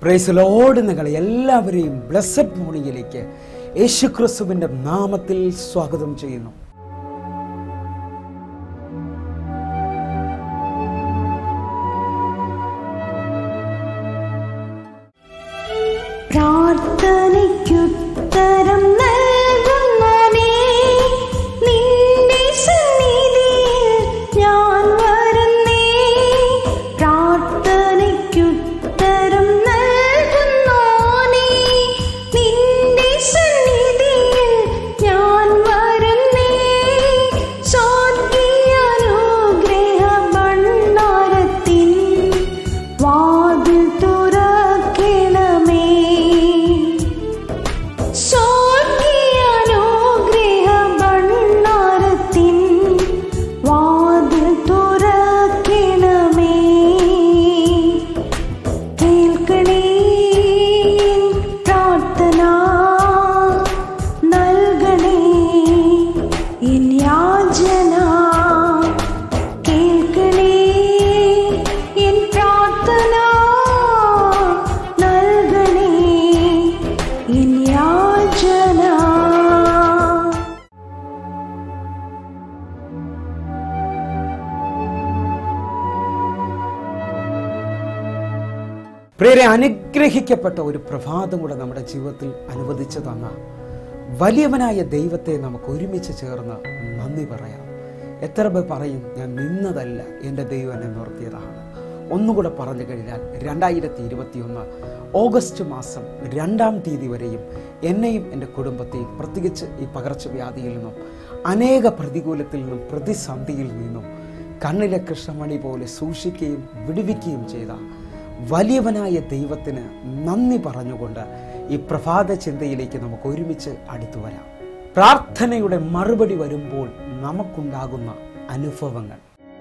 Price load നിങ്ങളെ എല്ലാവരെയും blessed മോർണിംഗിലേക്ക് യേശു ക്രിസ്തുവിൻ്റെ നാമത്തിൽ സ്വാഗതം ചെയ്യുന്നു പ്രാർത്ഥനയ്ക്കുത്തരം നൽകുന്നവനേ, നിന്റെ സന്നിധിയിൽ ഞാൻ വരുന്നേ. പ്രാർത്ഥനയ്ക്കുത്തരം നൽകുന്നോനേ, നിന്റെ സന്നിധിയിൽ ഞാൻ വരുന്നേ. സ്വർഗീയാനുഗ്രഹ ഭണ്ഡാരത്തിൻ വാതിൽ തുറക്കണമേ സ്വർഗീയാനുഗ്രഹ ഭണ്ഡാരത്തിൻ വാതിൽ തുറക്കണമേ കേൾക്കണേ എൻ പ്രാർത്ഥന നൽകണേ എൻ യാചന കേൾക്കണേ എൻ പ്രാർത്ഥന നൽകണേ എൻ യാചന പ്രിയരെ അനുഗ്രഹിക്കപ്പെട്ട ഒരു പ്രഭാതം കൂടെ നമ്മുടെ ജീവിതത്തിൽ അനുവദിച്ചു തന്ന വലിയവനായ ദൈവത്തെ നമുക്ക് ഒരുമിച്ച് ചേർന്ന് നന്ദി പറയാം എത്ര പേർ പറയും ഞാൻ നിന്നതല്ല എൻ്റെ ദൈവം എന്നെ നിർത്തിയതാണ് ഒന്നുകൂടെ പറഞ്ഞു കഴിഞ്ഞാൽ രണ്ടായിരത്തി ഇരുപത്തിയൊന്ന് ഓഗസ്റ്റ് മാസം രണ്ടാം തീയതി വരെയും എന്നെയും എൻ്റെ കുടുംബത്തെയും പ്രത്യേകിച്ച് ഈ പകർച്ചവ്യാധിയിൽ നിന്നും അനേക പ്രതികൂലത്തിൽ നിന്നും പ്രതിസന്ധിയിൽ നിന്നും കണ്ണിലെ കൃഷ്ണമണി പോലെ സൂക്ഷിക്കുകയും വിടുവിക്കുകയും ചെയ്ത വലിയവനായ ദൈവത്തിന് നന്ദി പറഞ്ഞുകൊണ്ട് ഈ പ്രഭാത ചിന്തയിലേക്ക് നമുക്ക് ഒരുമിച്ച് അടുത്തു വരാം പ്രാർത്ഥനയുടെ മറുപടി വരുമ്പോൾ നമുക്കുണ്ടാകുന്ന അനുഭവങ്ങൾ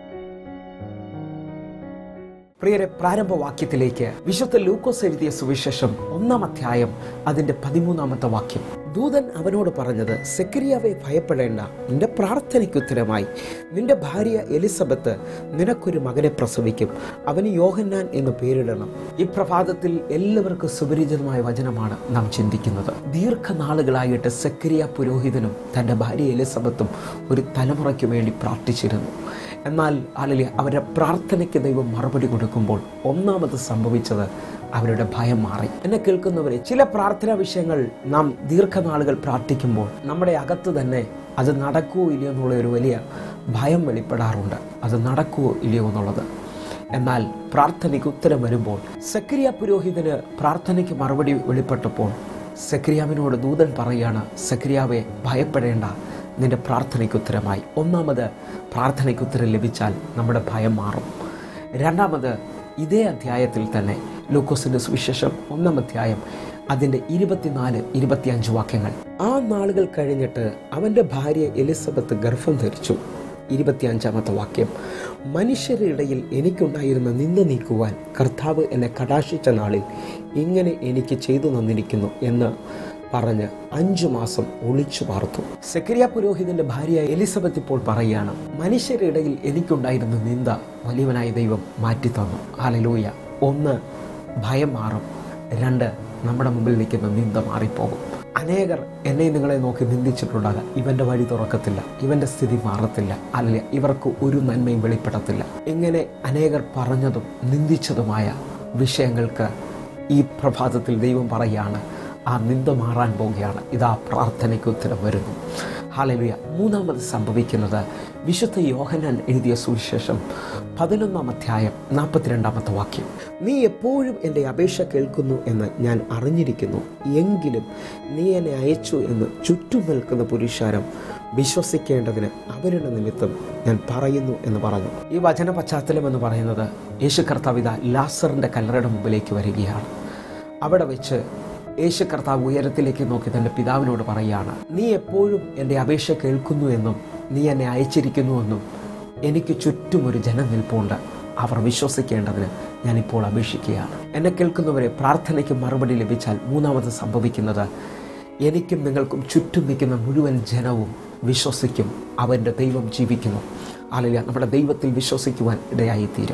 പ്രിയരെ പ്രാരംഭവാക്യത്തിലേക്ക് വിശുദ്ധ ലൂക്കോസ് എഴുതിയ സുവിശേഷം ഒന്നാം അധ്യായം അതിന്റെ പതിമൂന്നാമത്തെ വാക്യം ദൂതൻ അവനോട് പറഞ്ഞത് സെക്രിയാവെ ഭയപ്പെടേണ്ട നിന്റെ പ്രാർത്ഥനയ്ക്ക് ഉത്തരമായി നിന്റെ ഭാര്യ എലിസബത്ത് നിനക്കൊരു മകനെ പ്രസവിക്കും അവന് യോഹന്നാൻ എന്ന് പേരിടണം ഈ പ്രഭാതത്തിൽ എല്ലാവർക്കും സുപരിചിതമായ വചനമാണ് നാം ചിന്തിക്കുന്നത് ദീർഘനാളുകളായിട്ട് സെക്രിയ പുരോഹിതനും തൻ്റെ ഭാര്യ എലിസബത്തും ഒരു തലമുറയ്ക്ക് വേണ്ടി പ്രാർത്ഥിച്ചിരുന്നു എന്നാൽ അല്ലെങ്കിൽ അവരുടെ പ്രാർത്ഥനയ്ക്ക് ദൈവം മറുപടി കൊടുക്കുമ്പോൾ ഒന്നാമത് സംഭവിച്ചത് അവരുടെ ഭയം മാറി എന്നെ കേൾക്കുന്നവരെ ചില പ്രാർത്ഥനാ വിഷയങ്ങൾ നാം ദീർഘനാളുകൾ പ്രാർത്ഥിക്കുമ്പോൾ നമ്മുടെ അകത്ത് തന്നെ അത് നടക്കുമോ ഇല്ലയോ എന്നുള്ള ഒരു വലിയ ഭയം വെളിപ്പെടാറുണ്ട് അത് നടക്കുമോ ഇല്ലയോ എന്നുള്ളത് എന്നാൽ പ്രാർത്ഥനയ്ക്ക് ഉത്തരം വരുമ്പോൾ സക്രിയ പുരോഹിതന് പ്രാർത്ഥനയ്ക്ക് മറുപടി വെളിപ്പെട്ടപ്പോൾ സക്രിയാവിനോട് ദൂതൻ പറയുകയാണ് സക്രിയാവെ ഭയപ്പെടേണ്ട നിന്റെ പ്രാർത്ഥനയ്ക്ക് ഉത്തരമായി ഒന്നാമത് പ്രാർത്ഥനയ്ക്ക് ഉത്തരം ലഭിച്ചാൽ നമ്മുടെ ഭയം മാറും രണ്ടാമത് ഇതേ അധ്യായത്തിൽ തന്നെ ലൂക്കോസിന്റെ സുവിശേഷം ഒന്നാം അധ്യായം അതിൻ്റെ ഇരുപത്തിനാല് ഇരുപത്തിയഞ്ച് വാക്യങ്ങൾ ആ നാളുകൾ കഴിഞ്ഞിട്ട് അവൻ്റെ ഭാര്യ എലിസബത്ത് ഗർഭം ധരിച്ചു ഇരുപത്തിയഞ്ചാമത്തെ വാക്യം മനുഷ്യരുടെ ഇടയിൽ എനിക്കുണ്ടായിരുന്ന നിന്ന നീക്കുവാൻ കർത്താവ് എന്നെ കടാശിച്ച നാളിൽ ഇങ്ങനെ എനിക്ക് ചെയ്തു തന്നിരിക്കുന്നു എന്ന് പറഞ്ഞ് അഞ്ചു മാസം ഒളിച്ചു പാർത്തു സെക്രിയ പുരോഹിതന്റെ ഭാര്യ എലിസബത്ത് ഇപ്പോൾ പറയുകയാണ് മനുഷ്യരുടെ ഇടയിൽ എനിക്കുണ്ടായിരുന്ന നിന്ദ വലിയവനായ ദൈവം മാറ്റി തന്നു ഹാലലൂയ ഒന്ന് ഭയം മാറും രണ്ട് നമ്മുടെ മുമ്പിൽ നിൽക്കുന്ന നിന്ദ മാറിപ്പോകും അനേകർ എന്നെ നിങ്ങളെ നോക്കി നിന്ദിച്ചിട്ടുണ്ടാകാം ഇവന്റെ വഴി തുറക്കത്തില്ല ഇവന്റെ സ്ഥിതി മാറത്തില്ല അല്ല ഇവർക്ക് ഒരു നന്മയും വെളിപ്പെടത്തില്ല ഇങ്ങനെ അനേകർ പറഞ്ഞതും നിന്ദിച്ചതുമായ വിഷയങ്ങൾക്ക് ഈ പ്രഭാതത്തിൽ ദൈവം പറയുകയാണ് ആ നിന്ദ മാറാൻ പോവുകയാണ് ഇതാ പ്രാർത്ഥനയ്ക്ക് ഉത്തരം വരുന്നു ഹാലലുയ മൂന്നാമത് സംഭവിക്കുന്നത് വിശുദ്ധ യോഹനാൻ എഴുതിയ സുവിശേഷം പതിനൊന്നാം അധ്യായം നാൽപ്പത്തിരണ്ടാമത്തെ വാക്യം നീ എപ്പോഴും എൻ്റെ അപേക്ഷ കേൾക്കുന്നു എന്ന് ഞാൻ അറിഞ്ഞിരിക്കുന്നു എങ്കിലും നീ എന്നെ അയച്ചു എന്ന് ചുറ്റും നിൽക്കുന്ന പുരുഷാരം വിശ്വസിക്കേണ്ടതിന് അവരുടെ നിമിത്തം ഞാൻ പറയുന്നു എന്ന് പറഞ്ഞു ഈ വചന പശ്ചാത്തലം എന്ന് പറയുന്നത് യേശു കർത്താവിത ലാസറിൻ്റെ കല്ലറയുടെ മുമ്പിലേക്ക് വരികയാണ് അവിടെ വെച്ച് യേശു കർത്താവ് ഉയരത്തിലേക്ക് നോക്കി തൻ്റെ പിതാവിനോട് പറയുകയാണ് നീ എപ്പോഴും എൻ്റെ അപേക്ഷ കേൾക്കുന്നു എന്നും നീ എന്നെ അയച്ചിരിക്കുന്നുവെന്നും എനിക്ക് ചുറ്റും ഒരു ജനം നിൽപ്പുണ്ട് അവർ വിശ്വസിക്കേണ്ടതിന് ഞാനിപ്പോൾ അപേക്ഷിക്കുകയാണ് എന്നെ കേൾക്കുന്നവരെ പ്രാർത്ഥനയ്ക്ക് മറുപടി ലഭിച്ചാൽ മൂന്നാമത് സംഭവിക്കുന്നത് എനിക്കും നിങ്ങൾക്കും ചുറ്റും നിൽക്കുന്ന മുഴുവൻ ജനവും വിശ്വസിക്കും അവൻ്റെ ദൈവം ജീവിക്കുന്നു അല്ലെങ്കിൽ നമ്മുടെ ദൈവത്തിൽ വിശ്വസിക്കുവാൻ ഇടയായിത്തീരും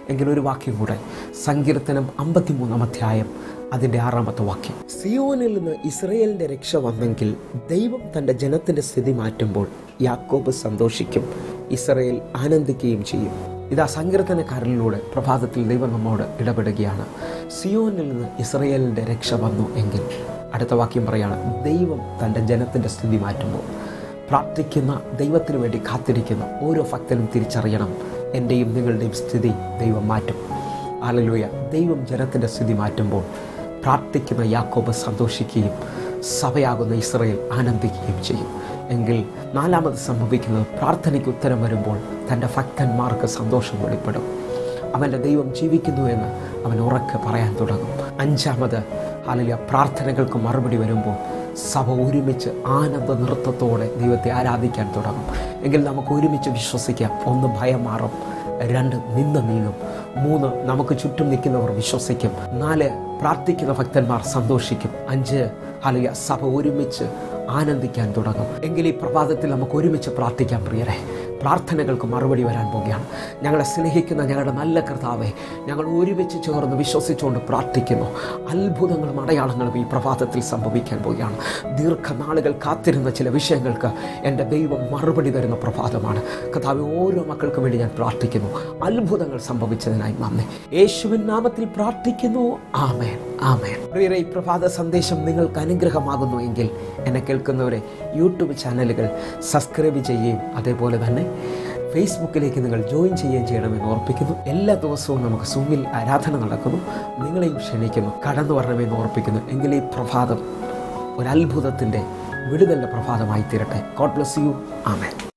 എങ്കിൽ ഒരു വാക്യം കൂടെ സങ്കീർത്തനം അമ്പത്തിമൂന്നാം അധ്യായം അതിൻ്റെ ആറാമത്തെ വാക്യം സിയോനിൽ നിന്ന് ഇസ്രയേലിൻ്റെ രക്ഷ വന്നെങ്കിൽ ദൈവം തൻ്റെ ജനത്തിൻ്റെ സ്ഥിതി മാറ്റുമ്പോൾ യാക്കോബ് സന്തോഷിക്കും ഇസ്രയേൽ ആനന്ദിക്കുകയും ചെയ്യും ഇതാ സങ്കീർത്തനക്കാരനിലൂടെ പ്രഭാതത്തിൽ ദൈവം നമ്മോട് ഇടപെടുകയാണ് സിയോനിൽ നിന്ന് ഇസ്രയേലിൻ്റെ രക്ഷ വന്നു എങ്കിൽ അടുത്ത വാക്യം പറയാണ് ദൈവം തൻ്റെ ജനത്തിൻ്റെ സ്ഥിതി മാറ്റുമ്പോൾ പ്രാർത്ഥിക്കുന്ന ദൈവത്തിന് വേണ്ടി കാത്തിരിക്കുന്ന ഓരോ ഭക്തനും തിരിച്ചറിയണം എൻ്റെയും നിങ്ങളുടെയും സ്ഥിതി ദൈവം മാറ്റും ആലലൂയ ദൈവം ജനത്തിൻ്റെ സ്ഥിതി മാറ്റുമ്പോൾ പ്രാർത്ഥിക്കുന്ന യാക്കോബ് സന്തോഷിക്കുകയും സഭയാകുന്ന ഇസ്രയേൽ ആനന്ദിക്കുകയും ചെയ്യും എങ്കിൽ നാലാമത് സംഭവിക്കുന്നത് പ്രാർത്ഥനയ്ക്ക് ഉത്തരം വരുമ്പോൾ തൻ്റെ ഭക്തന്മാർക്ക് സന്തോഷം വെളിപ്പെടും അവൻ്റെ ദൈവം ജീവിക്കുന്നു എന്ന് അവൻ ഉറക്കെ പറയാൻ തുടങ്ങും അഞ്ചാമത് അല്ലെങ്കിൽ പ്രാർത്ഥനകൾക്ക് മറുപടി വരുമ്പോൾ സഭ ഒരുമിച്ച് ആനന്ദ നൃത്തത്തോടെ ദൈവത്തെ ആരാധിക്കാൻ തുടങ്ങും എങ്കിൽ നമുക്ക് ഒരുമിച്ച് വിശ്വസിക്കാം ഒന്ന് ഭയം മാറും രണ്ട് നിന്ന നീങ്ങും മൂന്ന് നമുക്ക് ചുറ്റും നിൽക്കുന്നവർ വിശ്വസിക്കും നാല് പ്രാർത്ഥിക്കുന്ന ഭക്തന്മാർ സന്തോഷിക്കും അഞ്ച് അല്ലെങ്കിൽ സഭ ഒരുമിച്ച് ആനന്ദിക്കാൻ തുടങ്ങും എങ്കിൽ ഈ പ്രഭാതത്തിൽ നമുക്ക് ഒരുമിച്ച് പ്രാർത്ഥിക്കാൻ പ്രിയരെ പ്രാർത്ഥനകൾക്ക് മറുപടി വരാൻ പോവുകയാണ് ഞങ്ങളെ സ്നേഹിക്കുന്ന ഞങ്ങളുടെ നല്ല കർത്താവെ ഞങ്ങൾ ഒരുമിച്ച് ചേർന്ന് വിശ്വസിച്ചുകൊണ്ട് പ്രാർത്ഥിക്കുന്നു അത്ഭുതങ്ങളും അടയാളങ്ങളും ഈ പ്രഭാതത്തിൽ സംഭവിക്കാൻ പോവുകയാണ് ദീർഘനാളുകൾ കാത്തിരുന്ന ചില വിഷയങ്ങൾക്ക് എൻ്റെ ദൈവം മറുപടി തരുന്ന പ്രഭാതമാണ് കർത്താവ് ഓരോ മക്കൾക്കും വേണ്ടി ഞാൻ പ്രാർത്ഥിക്കുന്നു അത്ഭുതങ്ങൾ സംഭവിച്ചതിനായി നന്ദി യേശുവിൻ നാമത്തിൽ പ്രാർത്ഥിക്കുന്നു ആമേൻ ആമേൻ പ്രിയരെ ഈ പ്രഭാത സന്ദേശം നിങ്ങൾക്ക് അനുഗ്രഹമാകുന്നു എങ്കിൽ എന്നെ കേൾക്കുന്നവരെ യൂട്യൂബ് ചാനലുകൾ സബ്സ്ക്രൈബ് ചെയ്യുകയും അതേപോലെ തന്നെ ഫേസ്ബുക്കിലേക്ക് നിങ്ങൾ ജോയിൻ ചെയ്യുകയും ചെയ്യണമെന്ന് ഓർപ്പിക്കുന്നു എല്ലാ ദിവസവും നമുക്ക് സൂമിൽ ആരാധന നടക്കുന്നു നിങ്ങളെയും ക്ഷണിക്കുന്നു കടന്നു വരണമെന്ന് ഓർപ്പിക്കുന്നു എങ്കിൽ ഈ പ്രഭാതം ഒരു അത്ഭുതത്തിൻ്റെ വിടുതലിൻ്റെ പ്രഭാതമായി തീരട്ടെ ഗോഡ് ബ്ലസ് യു ആമേൻ